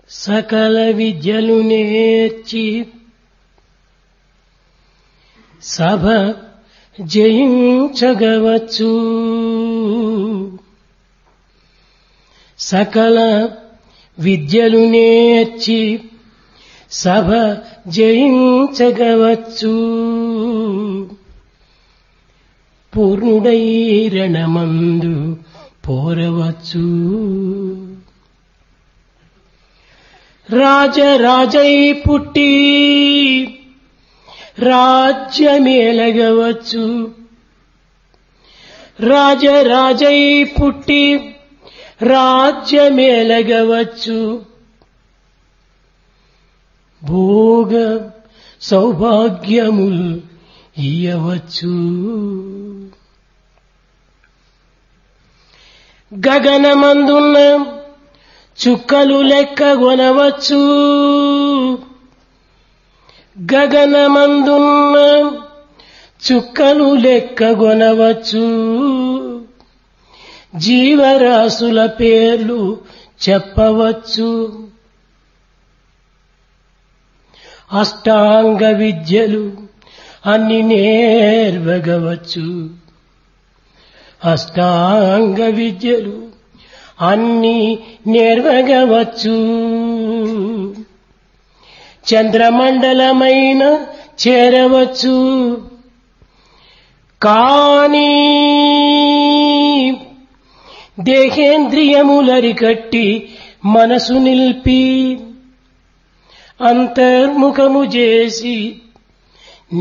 సకల విద్యలు నేర్చి సభ జయించగవచ్చు సకల విద్యలు నేర్చి సభ జయించగవచ్చు పూర్ణుడై రణమందు పోరవచ్చు రాజరాజై పుట్టి రాజ్యమేలగవచ్చు రాజరాజై పుట్టి రాజ్యమేలగవచ్చు భోగ సౌభాగ్యముల్ ఇయ్యవచ్చు గగనమందున్న చుక్కలు లెక్కగొనవచ్చు గగనమందున్న చుక్కలు లెక్కగొనవచ్చు జీవరాశుల పేర్లు చెప్పవచ్చు అష్టాంగ విద్యలు అన్ని నేర్వగవచ్చు అష్టాంగ విద్యలు అన్ని నేర్వగవచ్చు చంద్రమండలమైన చేరవచ్చు కానీ దేహేంద్రియములరికట్టి మనసు నిల్పి అంతర్ముఖము చేసి